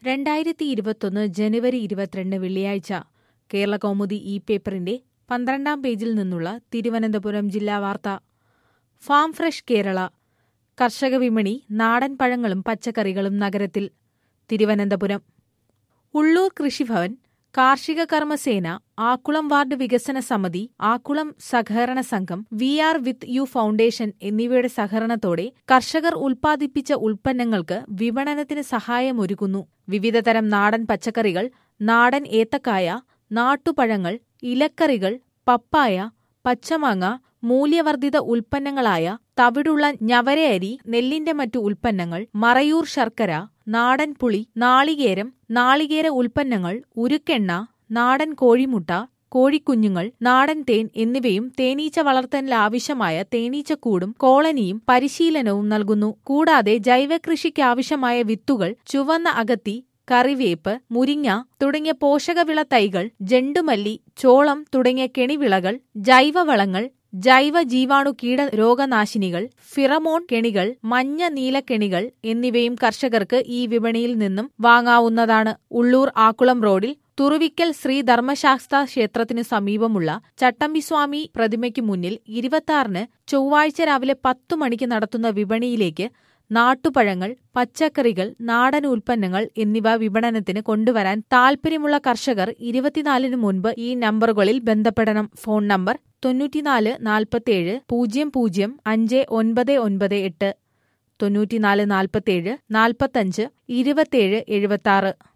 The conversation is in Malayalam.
രണ്ടായിരത്തി ഇരുപത്തൊന്ന് ജനുവരി ഇരുപത്തിരണ്ട് വെള്ളിയാഴ്ച കേരള കൗമുദി ഇ പേപ്പറിന്റെ പന്ത്രണ്ടാം പേജിൽ നിന്നുള്ള തിരുവനന്തപുരം ജില്ലാ വാർത്ത ഫാം ഫ്രഷ് കേരള കർഷക വിപണി നാടൻ പഴങ്ങളും പച്ചക്കറികളും നഗരത്തിൽ തിരുവനന്തപുരം ഉള്ളൂർ കൃഷിഭവൻ കാർഷിക കർമ്മസേന ആക്കുളം വാർഡ് വികസന സമിതി ആക്കുളം സഹകരണ സംഘം V R with U foundation എന്നിവയുടെ സഹകരണത്തോടെ കർഷകർ ഉൽപ്പാദിപ്പിച്ച ഉൽപ്പന്നങ്ങൾക്ക് വിപണനത്തിന് സഹായമൊരുക്കുന്നു വിവിധതരം നാടൻ പച്ചക്കറികൾ നാടൻ ഏത്തക്കായ നാട്ടുപഴങ്ങൾ ഇലക്കറികൾ പപ്പായ പച്ചമാങ്ങ മൂല്യവർദ്ധിത ഉൽപ്പന്നങ്ങളായ തവിടുള്ള ഞവരയരി നെല്ലിന്റെ മറ്റു ഉൽപ്പന്നങ്ങൾ മറയൂർ ശർക്കര നാടൻ പുളി നാളികേരം നാളികേര ഉൽപ്പന്നങ്ങൾ ഉരുക്കെണ്ണ നാടൻ കോഴിമുട്ട കോഴിക്കുഞ്ഞുങ്ങൾ നാടൻ തേൻ എന്നിവയും തേനീച്ച വളർത്തലിൽ ആവശ്യമായ തേനീച്ചക്കൂടും കോളനിയും പരിശീലനവും നൽകുന്നു കൂടാതെ ജൈവകൃഷിക്കാവശ്യമായ വിത്തുകൾ ചുവന്ന അകത്തി കറിവേപ്പ് മുരിങ്ങ തുടങ്ങിയ പോഷകവിള തൈകൾ ജണ്ടുമല്ലി ചോളം തുടങ്ങിയ കെണിവിളകൾ ജൈവവളങ്ങൾ ജൈവ ജീവാണു കീട രോഗനാശിനികൾ ഫിറമോൺ കെണികൾ മഞ്ഞ നീലക്കെണികൾ എന്നിവയും കർഷകർക്ക് ഈ വിപണിയിൽ നിന്നും വാങ്ങാവുന്നതാണ് ഉള്ളൂർ ആക്കുളം റോഡിൽ തുറുവിക്കൽ ശ്രീ ധർമ്മശാസ്ത്ര ക്ഷേത്രത്തിനു സമീപമുള്ള ചട്ടമ്പിസ്വാമി പ്രതിമയ്ക്ക് മുന്നിൽ ഇരുപത്തിയാറിന് ചൊവ്വാഴ്ച രാവിലെ പത്തു മണിക്ക് നടത്തുന്ന വിപണിയിലേക്ക് നാട്ടുപഴങ്ങൾ പച്ചക്കറികൾ നാടൻ ഉൽപ്പന്നങ്ങൾ എന്നിവ വിപണനത്തിന് കൊണ്ടുവരാൻ താൽപ്പര്യമുള്ള കർഷകർ ഇരുപത്തിനാലിന് മുൻപ് ഈ നമ്പറുകളിൽ ബന്ധപ്പെടണം ഫോൺ നമ്പർ തൊണ്ണൂറ്റിനാല് നാൽപ്പത്തിയേഴ് പൂജ്യം പൂജ്യം അഞ്ച് ഒൻപത് ഒൻപത് എട്ട് തൊണ്ണൂറ്റിനാല് നാൽപ്പത്തിയേഴ് നാൽപ്പത്തഞ്ച് ഇരുപത്തിയേഴ് എഴുപത്തിയാറ്